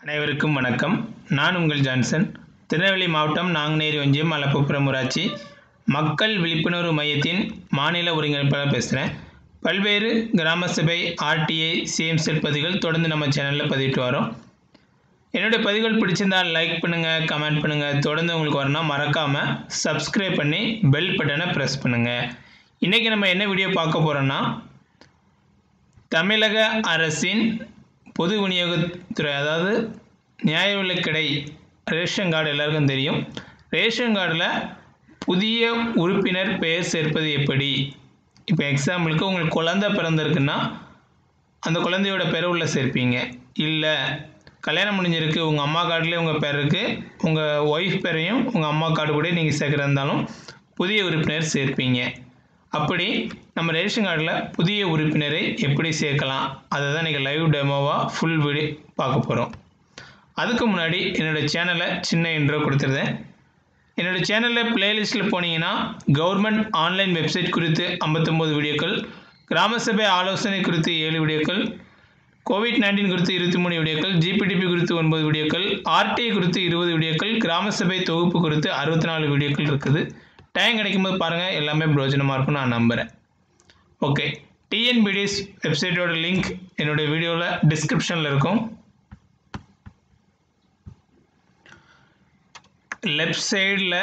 அனைவருக்கும் வணக்கம் நான் உங்கள் ஜான்சன் திருநெல்வேலி மாவட்டம் நாங்குநேரி ஒன்றியம் மலப்புப்புறம் ஊராட்சி மக்கள் விழிப்புணர்வு மையத்தின் மாநில ஒருங்கிணைப்பாளர் பேசுகிறேன் பல்வேறு கிராம சபை ஆர்டிஐ சிஎம்செட் பதிவுகள் தொடர்ந்து நம்ம சேனலில் பதிவிட்டு வரோம் என்னுடைய பதிவுகள் பிடிச்சிருந்தால் லைக் பண்ணுங்கள் கமெண்ட் பண்ணுங்கள் தொடர்ந்து உங்களுக்கு வரணும் மறக்காமல் சப்ஸ்கிரைப் பண்ணி பெல் பட்டனை ப்ரெஸ் பண்ணுங்கள் இன்றைக்கி நம்ம என்ன வீடியோ பார்க்க போகிறோன்னா தமிழக அரசின் பொது விநியோகத்துறை அதாவது நியாய விலைக்கடை ரேஷன் கார்டு எல்லாருக்கும் தெரியும் ரேஷன் கார்டில் புதிய உறுப்பினர் பெயர் சேர்ப்பது எப்படி இப்போ எக்ஸாம்பிளுக்கு உங்களுக்கு குழந்தை பிறந்திருக்குன்னா அந்த குழந்தையோட பேரை உள்ள சேர்ப்பீங்க இல்லை கல்யாணம் முடிஞ்சிருக்கு உங்கள் அம்மா கார்டுலேயே உங்கள் பேர் இருக்குது உங்கள் ஒய்ஃப் பேரையும் உங்கள் அம்மா கார்டு கூட நீங்கள் சேர்க்குறதா இருந்தாலும் புதிய உறுப்பினர் சேர்ப்பீங்க அப்படி நம்ம ரேஷன் கார்டில் புதிய உறுப்பினரை எப்படி சேர்க்கலாம் அதை தான் இன்றைக்கி லைவ் டெமோவாக ஃபுல் வீடியோ பார்க்க போகிறோம் அதுக்கு முன்னாடி என்னோடய சேனலை சின்ன இன்ட்ரோ கொடுத்துருந்தேன் என்னோடய சேனலில் பிளேலிஸ்ட்டில் போனீங்கன்னா கவர்மெண்ட் ஆன்லைன் வெப்சைட் குறித்து ஐம்பத்தொம்போது வீடியோக்கள் கிராம சபை ஆலோசனை குறித்து ஏழு வீடியோக்கள் கோவிட் நைன்டீன் குறித்து இருபத்தி மூணு வீடியோக்கள் ஜிபிடிபி குறித்து ஒன்பது வீடியோக்கள் ஆர்டிஐ குறித்து இருபது வீடியோக்கள் கிராம சபை தொகுப்பு குறித்து அறுபத்தி நாலு வீடியோக்கள் இருக்குது டைம் கிடைக்கும்போது பாருங்கள் எல்லாமே பிரயோஜனமாக இருக்கும்னு நான் நம்புகிறேன் ஓகே டிஎன்பிடிஎஸ் வெப்சைட்டோட லிங்க் என்னுடைய வீடியோவில் டிஸ்கிரிப்ஷனில் இருக்கும் லெஃப்ட் சைடில்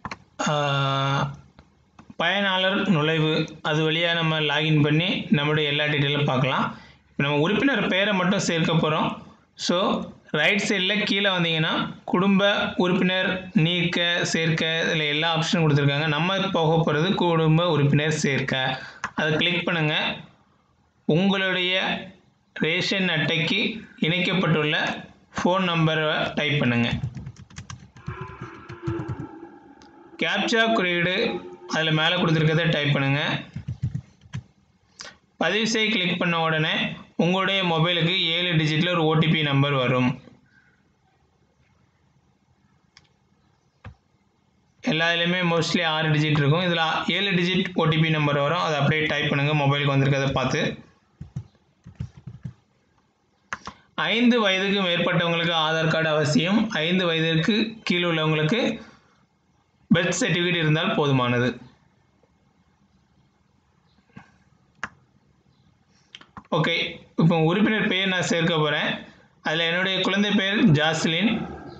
பயனாளர் நுழைவு அது வழியாக நம்ம லாகின் பண்ணி நம்மளுடைய எல்லா டீட்டெயிலும் பார்க்கலாம் இப்போ நம்ம உறுப்பினர் பெயரை மட்டும் சேர்க்க போகிறோம் ஸோ ரைட் சைடில் கீழே வந்தீங்கன்னா குடும்ப உறுப்பினர் நீக்க சேர்க்க இதில் எல்லா ஆப்ஷனும் கொடுத்துருக்காங்க நம்ம போக போகிறது குடும்ப உறுப்பினர் சேர்க்க அதை கிளிக் பண்ணுங்கள் உங்களுடைய ரேஷன் அட்டைக்கு இணைக்கப்பட்டுள்ள ஃபோன் நம்பரை டைப் பண்ணுங்கள் கேப்சா குறியீடு அதில் மேலே கொடுத்துருக்கதை டைப் பண்ணுங்கள் பதிவு செய்ய கிளிக் பண்ண உடனே உங்களுடைய மொபைலுக்கு ஏழு டிஜிட்டில் ஒரு ஓடிபி நம்பர் வரும் எல்லா இதுலேயுமே மோஸ்ட்லி ஆறு டிஜிட் இருக்கும் இதில் ஏழு டிஜிட் ஓடிபி நம்பர் வரும் அதை அப்படியே டைப் பண்ணுங்கள் மொபைலுக்கு வந்திருக்கிறத பார்த்து ஐந்து வயதுக்கு மேற்பட்டவங்களுக்கு ஆதார் கார்டு அவசியம் ஐந்து வயதிற்கு கீழே உள்ளவங்களுக்கு பர்த் சர்டிஃபிகேட் இருந்தால் போதுமானது ஓகே இப்போ உறுப்பினர் பெயர் நான் சேர்க்க போகிறேன் அதில் என்னுடைய குழந்தை பெயர் ஜாஸ்லின்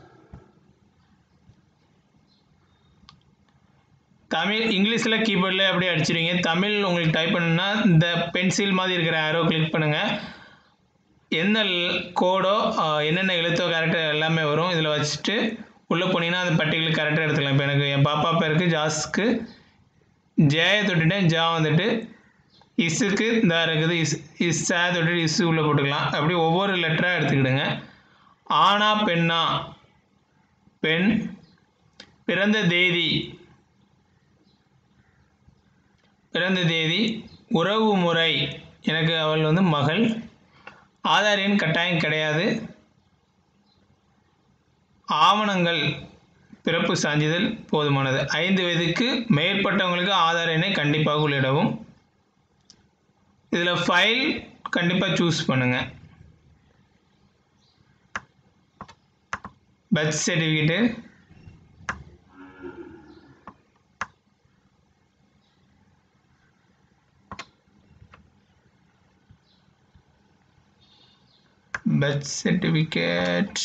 தமிழ் இங்கிலீஷில் கீபோர்டில் அப்படியே அடிச்சிடுவீங்க தமிழ் உங்களுக்கு டைப் பண்ணுன்னா இந்த பென்சில் மாதிரி இருக்கிற ஆரோ கிளிக் பண்ணுங்கள் என்ன கோடோ என்னென்ன எழுத்தோ கேரக்டர் எல்லாமே வரும் இதில் வச்சுட்டு உள்ளே போனீங்கன்னா அந்த பர்டிகுலர் கரெக்டாக எடுத்துக்கலாம் இப்போ எனக்கு என் பாப்பா பேருக்கு ஜாஸ்க்கு ஜேயை தொட்டுட்டேன் ஜா வந்துட்டு இஸுக்கு இந்த இருக்குது இஸ் இஸ் சே தொட்டுட்டு இஸ் உள்ளே போட்டுக்கலாம் அப்படி ஒவ்வொரு லெட்டராக எடுத்துக்கிடுங்க ஆனா பெண்ணா பெண் பிறந்த தேதி பிறந்த தேதி உறவு முறை எனக்கு அவள் வந்து மகள் ஆதார் எண் கட்டாயம் கிடையாது ஆவணங்கள் பிறப்பு சான்றிதழ் போதுமானது ஐந்து வயதுக்கு மேற்பட்டவங்களுக்கு ஆதார் எண்ணை கண்டிப்பாக உள்ளிடவும் இதில் ஃபைல் கண்டிப்பாக சூஸ் பண்ணுங்கள் பர்த் சர்டிஃபிகேட்டு பர்த் சர்டிஃபிகேட்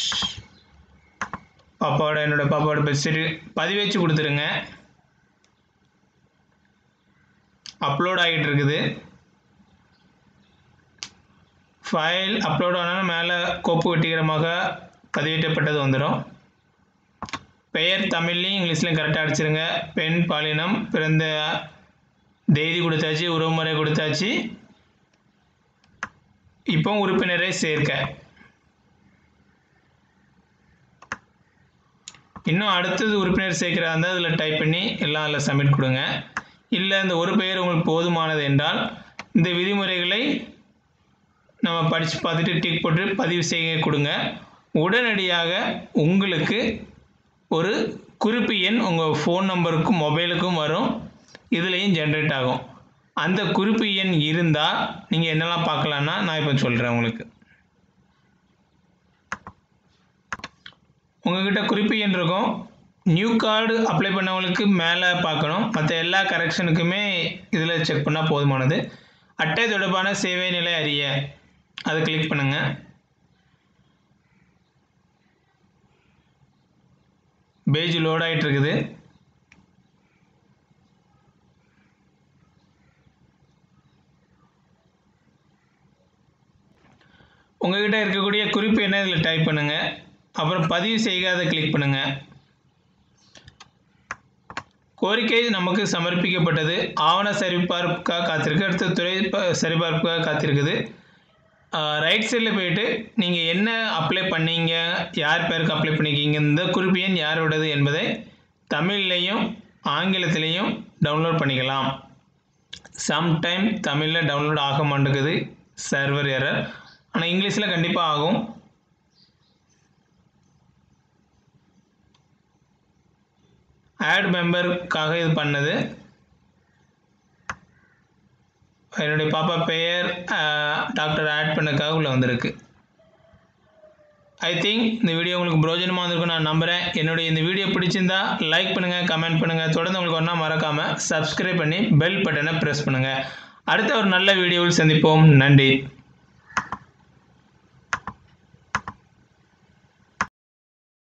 பாப்பாவோட என்னோடய பாப்பாவோட பர்த் சர்டிஃபிகேட் பதிவேச்சு கொடுத்துருங்க அப்லோட் ஆகிட்டு இருக்குது ஃபைல் அப்லோட் ஆனாலும் மேலே கோப்பு வெட்டிகரமாக பதிவேற்றப்பட்டது வந்துடும் பெயர் தமிழ்லையும் இங்கிலீஷ்லையும் கரெக்டாக அடிச்சிருங்க பெண் பாலினம் பிறந்த தேதி கொடுத்தாச்சு உறவுமுறை கொடுத்தாச்சு இப்போ உறுப்பினரை சேர்க்க இன்னும் அடுத்தது உறுப்பினர் சேர்க்கிறா இருந்தால் அதில் டைப் பண்ணி எல்லாம் அதில் சப்மிட் கொடுங்க இல்லை இந்த ஒரு பெயர் உங்களுக்கு போதுமானது என்றால் இந்த விதிமுறைகளை நம்ம படித்து பார்த்துட்டு டிக் போட்டு பதிவு செய்ய கொடுங்க உடனடியாக உங்களுக்கு ஒரு குறிப்பு எண் உங்கள் ஃபோன் நம்பருக்கும் மொபைலுக்கும் வரும் இதுலேயும் ஜென்ரேட் ஆகும் அந்த குறிப்பு எண் இருந்தால் நீங்கள் என்னெல்லாம் பார்க்கலான்னா நான் இப்போ சொல்கிறேன் உங்களுக்கு உங்ககிட்ட குறிப்பு எண் இருக்கும் நியூ கார்டு அப்ளை பண்ணவங்களுக்கு மேலே பார்க்கணும் மற்ற எல்லா கரெக்ஷனுக்குமே இதில் செக் பண்ணால் போதுமானது அட்டை தொடர்பான சேவை நிலை அறிய அதை கிளிக் பண்ணுங்கள் பேஜ் லோட் ஆகிட்டு இருக்குது உங்ககிட்ட இருக்கக்கூடிய குறிப்பு என்ன இதில் டைப் பண்ணுங்கள் அப்புறம் பதிவு செய்க அதை கிளிக் பண்ணுங்கள் கோரிக்கை நமக்கு சமர்ப்பிக்கப்பட்டது ஆவண சரிபார்ப்புக்காக காத்திருக்கு அடுத்து துறை ப- சரிபார்ப்புக்காக காத்திருக்குது ரைட் சைடில் போயிட்டு நீங்கள் என்ன அப்ளை பண்ணீங்க யார் பேருக்கு அப்ளை பண்ணிக்கிங்க இந்த குறிப்பு எண் யாரோடது என்பதை தமிழ்லையும் ஆங்கிலத்திலையும் டவுன்லோட் பண்ணிக்கலாம் சம்டைம் தமிழில் டவுன்லோட் ஆக மாட்டேங்குது சர்வர் எரர் ஆனால் இங்கிலீஷில் கண்டிப்பாக ஆகும் ஆட் மெம்பருக்காக இது பண்ணது என்னுடைய பாப்பா பெயர் டாக்டர் ஆட் பண்ணக்காக உள்ள வந்திருக்கு ஐ திங்க் இந்த வீடியோ உங்களுக்கு பிரோஜனமாக இருந்திருக்கும் நான் நம்புகிறேன் என்னுடைய இந்த வீடியோ பிடிச்சிருந்தா லைக் பண்ணுங்கள் கமெண்ட் பண்ணுங்கள் தொடர்ந்து உங்களுக்கு ஒன்றா மறக்காமல் சப்ஸ்கிரைப் பண்ணி பெல் பட்டனை ப்ரெஸ் பண்ணுங்கள் அடுத்த ஒரு நல்ல வீடியோவில் சந்திப்போம் நன்றி